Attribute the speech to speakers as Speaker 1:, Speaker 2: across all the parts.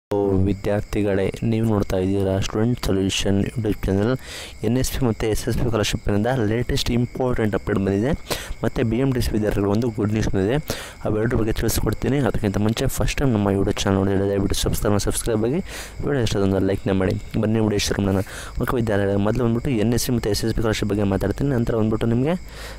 Speaker 1: ವಿದ್ಯಾರ್ಥಿಗಳೇ ನೀವು ನೋಡ್ತಾ ಇದ್ದೀರಾ student solution YouTube channel N S P ಮತ್ತು ಎಸ್ ಎಸ್ ಪಿ ಸ್ಕಾಲರ್ಶಿಪ್ನಿಂದ ಲೇಟೆಸ್ಟ್ ಇಂಪಾರ್ಟೆಂಟ್ ಅಪ್ಡೇಟ್ ಬಂದಿದೆ ಮತ್ತು ಬಿ ಎಮ್ ಡಿ ಸಿ ವಿದ್ಯಾರ್ಥಿಗಳು ಒಂದು ಗುಡ್ ನ್ಯೂಸ್ ಬಂದಿದೆ ಅವೆರಡರ ಬಗ್ಗೆ ತಿಳಿಸ್ಕೊಡ್ತೀನಿ ಅದಕ್ಕಿಂತ ಮುಂಚೆ ಫಸ್ಟ್ ಟೈಮ್ ನಮ್ಮ ಯೂಟ್ಯೂಬ್ ಚಾನಲ್ ನೋಡಿದರೆ ದಯವಿಟ್ಟು ಸಬ್ಸ್ಕ್ರೈಬ್ ಸಬ್ಸ್ಕ್ರೈಬ್ ಆಗಿ ವಿಡಿಯೋ ಇಷ್ಟೊಂದು ಲೈಕ್ನ ಮಾಡಿ ಬನ್ನಿ ವಿಡಿಯೋ ಶುರು ಮಾಡೋಣ ಓಕೆ ವಿದ್ಯಾರ್ಥಿಗಳು ಮೊದಲು ಬಂದ್ಬಿಟ್ಟು ಎನ್ ಎಸ್ ಸಿ ಮತ್ತು ಎಸ್ ಎಸ್ ಪಿ ಸ್ಕಾಲರ್ಶಿಪ್ ಬಗ್ಗೆ ಮಾತಾಡ್ತೀನಿ ನಂತರ ಬಂದ್ಬಿಟ್ಟು ನಿಮಗೆ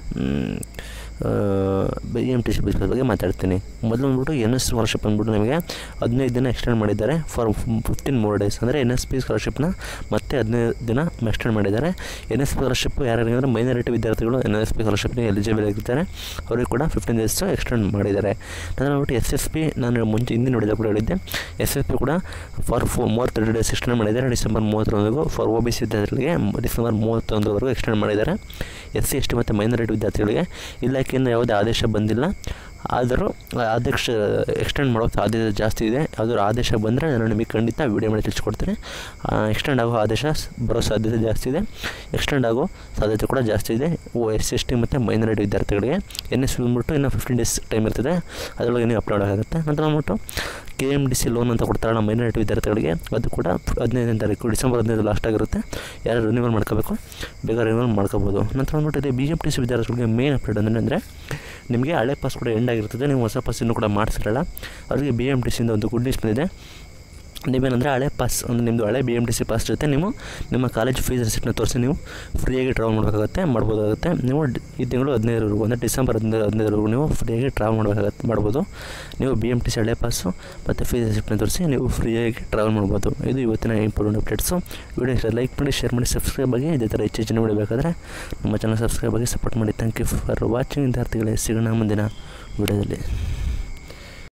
Speaker 1: ಬಿ ಎಮ್ ಟಿ ಸಿ ಬಗ್ಗೆ ಮಾತಾಡ್ತೀನಿ ಮೊದಲು ಬಂದ್ಬಿಟ್ಟು ಎನ್ ಎಸ್ ಸ್ಕಾಲರ್ಶಿಪ್ ಬಂದ್ಬಿಟ್ಟು ನಿಮಗೆ ಹದಿನೈದು ದಿನ ಎಕ್ಸ್ಟೆಂಡ್ ಮಾಡಿದ್ದಾರೆ ಫಾರ್ ಫಿಫ್ಟೀನ್ ಮೋರ್ ಡೇಸ್ ಅಂದರೆ ಎನ್ ಎಸ್ ಪಿ ಸ್ಕಾಲರ್ಶಿಪ್ನ ಮತ್ತೆ ಹದಿನೈದು ದಿನ ಎಕ್ಸ್ಟೆಂಡ್ ಮಾಡಿದ್ದಾರೆ ಎನ್ ಎಸ್ ಪಿ ಸ್ಕಾಲರ್ಶಿಪ್ ಯಾರ್ಯಾರಿಗೆ ಅಂದರೆ ಮೈನಾರಿಟಿ ವಿದ್ಯಾರ್ಥಿಗಳು ಎನ್ ಎಸ್ ಪಿ ಸ್ಕಾಲರ್ಶಿಪ್ಗೆ ಎಲಿಜಿಬಲ್ ಆಗಿರ್ತಾರೆ ಅವ್ರಿಗೆ ಕೂಡ ಫಿಫ್ಟೀನ್ ಡೇಸ್ ಎಕ್ಸ್ಟೆಂಡ್ ಮಾಡಿದ್ದಾರೆ ನಂತರ ನೋಡ್ಬಿಟ್ಟು ಎಸ್ ಎಸ್ ಪಿ ನಾನು ಮುಂಚೆ ಹಿಂದೆ ನೋಡಿದ ಕೂಡ ಹೇಳಿದ್ದೆ ಎಸ್ ಎಸ್ ಪಿ ಕೂಡ ಫಾರ್ ಫೋ ಮೂವತ್ತೆರಡು ಡೇಸ್ ಎಕ್ಸ್ಟೆಂಡ್ ಮಾಡಿದ್ದಾರೆ ಡಿಸೆಂಬರ್ ಮೂವತ್ತೊಂದವರೆಗೂ ಫಾರ್ ಒ ಬಿ ಸಿ ವಿದ್ಯಾರ್ಥಿಗಳಿಗೆ ಡಿಸೆಂಬರ್ ಮೂವತ್ತೊಂದರವರೆಗೂ ಎಕ್ಸ್ಟೆಂಡ್ ಮಾಡಿದ್ದಾರೆ ಎಸ್ ಸಿ ಎಸ್ ಟಿ ಮತ್ತು ಮೈನಾರಿಟಿ ವಿದ್ಯಾರ್ಥಿಗಳಿಗೆ ಇಲಾಖೆಯಿಂದ ಯಾವುದೇ ಆದೇಶ ಬಂದಿಲ್ಲ ಆದರೂ ಆದೇಶ ಎಕ್ಸ್ಟೆಂಡ್ ಮಾಡೋ ಸಾಧ್ಯತೆ ಜಾಸ್ತಿ ಇದೆ ಯಾವ್ದಾದ್ರು ಆದೇಶ ಬಂದರೆ ನಾನು ನಿಮಗೆ ಖಂಡಿತ ವೀಡಿಯೋ ಮಾಡಿ ತಿಳಿಸ್ಕೊಡ್ತೀನಿ ಎಕ್ಸ್ಟೆಂಡ್ ಆಗೋ ಆದೇಶ ಸ್- ಬರೋ ಸಾಧ್ಯತೆ ಜಾಸ್ತಿ ಇದೆ ಎಕ್ಸ್ಟೆಂಡ್ ಆಗೋ ಸಾಧ್ಯತೆ ಕೂಡ ಜಾಸ್ತಿ ಇದೆ ಓ ಎಸ್ ಎಸ್ ಟಿ ಮತ್ತು ಮೈನಾರಿಟಿ ವಿದ್ಯಾರ್ಥಿಗಳಿಗೆ ಎನ್ ಎಸ್ ಬಂದ್ಬಿಟ್ಟು ಇನ್ನೂ ಫಿಫ್ಟೀನ್ ಡೇಸ್ ಟೈಮ್ ಇರ್ತದೆ ಅದರೊಳಗೆ ನೀವು ಅಪ್ಲೋಡ್ ಆಗುತ್ತೆ ನಂತರ ಬಂದ್ಬಿಟ್ಟು K M D C loan ಅಂತ ಕೊಡ್ತಾರಲ್ಲ ಮೈನಾರಿಟಿ ವಿದ್ಯಾರ್ಥಿಗಳಿಗೆ ಅದು ಕೂಡ ಹದಿನೈದನೇ ತಾರೀಕು ಡಿಸೆಂಬರ್ ಹದಿನೈದು ಲಾಸ್ಟ್ ಆಗಿರುತ್ತೆ ಯಾರು ರಿನ್ಯೂವಲ್ ಮಾಡ್ಕೋಬೇಕು ಬೇಗ ರಿನ್ಯೂವಲ್ ಮಾಡ್ಕೋಬೋದು ನಂತರ ಬಂದ್ಬಿಟ್ಟು ಇದೆ ಬಿ ಎಮ್ ಟಿ ಸಿ ವಿದ್ಯಾರ್ಥಿಗಳಿಗೆ ಮೇನ್ ಅಪ್ಡೇಟ್ ಅಂದರೆ ಅಂದರೆ ನಿಮಗೆ ಹಳೆ ಪಾಸ್ ಕೂಡ ಎಂಡ್ ಆಗಿರ್ತದೆ ನೀವು ಹೊಸ ಪಾಸ್ ಇನ್ನೂ ಕೂಡ ಮಾಡಿಸಿರಲ್ಲ ಅವರಿಗೆ ಬಿ ಎಮ್ ಟಿ ಸಿಯಿಂದ ಒಂದು ಗುಡ್ ನ್ಯೂಸ್ ಬಂದಿದೆ ನೀವೇನಂದರೆ ಹಳೆ ಪಾಸ್ ಅಂದರೆ ನಿಮ್ಮದು ಹಳೆ B M T C pass ಜೊತೆ ನೀವು ನಿಮ್ಮ ಕಾಲೇಜ್ ಫೀಸ್ ರಿಸಿಪ್ಟ್ನ ತೋರಿಸಿ ನೀವು ಫ್ರೀಯಾಗಿ ಟ್ರಾವೆಲ್ ಮಾಡಬೇಕಾಗುತ್ತೆ ಮಾಡ್ಬೋದಾಗುತ್ತೆ ನೀವು ಡ್- ಈ ತಿಂಗಳು ಹದಿನೈದರವರೆಗೂ ಅಂದರೆ ಡಿಸೆಂಬರ್ ಹದಿನೈದು ಹದಿನೈದರವರೆಗೂ ನೀವು ಫ್ರೀಯಾಗಿ ಟ್ರಾವೆಲ್ ಮಾಡಬೇಕಾಗತ್ತೆ ಮಾಡ್ಬೋದು ನೀವು ಬಿ ಎಮ್ ಟಿ ಸಿ ಹಳೆ ಪಾಸು ಮತ್ತು ಫೀಸ್ ರಿಸಿಪ್ಟ್ನ ತೋರಿಸಿ ನೀವು ಫ್ರೀಯಾಗಿ ಟ್ರಾವೆಲ್ ಮಾಡ್ಬೋದು ಇದು ಇವತ್ತಿನ ಇಂಪಾರ್ಟೆಂಟ್ ಅಪ್ಡೇಟ್ಸು ವಿಡಿಯೋ ಇಷ್ಟ ಲೈಕ್ ಮಾಡಿ ಶೇರ್ ಮಾಡಿ ಸಬ್ಸ್ಕ್ರೈಬ್ ಆಗಿ ಇದೇ ಥರ ಹೆಚ್ಚು ಹೆಚ್ಚಿನ ವಿಡಿಯೋ ಬೇಕಾದರೆ ನಮ್ಮ ಚಾನಲ್ ಸಬ್ಸ್ಕ್ರೈಬ್ ಆಗಿ ಸಪೋರ್ಟ್ ಮಾಡಿ ಥ್ಯಾಂಕ್ ಯು ಫಾರ್ ವಾಚಿಂಗ್ ವಿದ್ಯಾರ್ಥಿಗಳೇ ಸಿಗೋಣ ಮುಂದಿನ ವಿಡಿಯೋದಲ್ಲಿ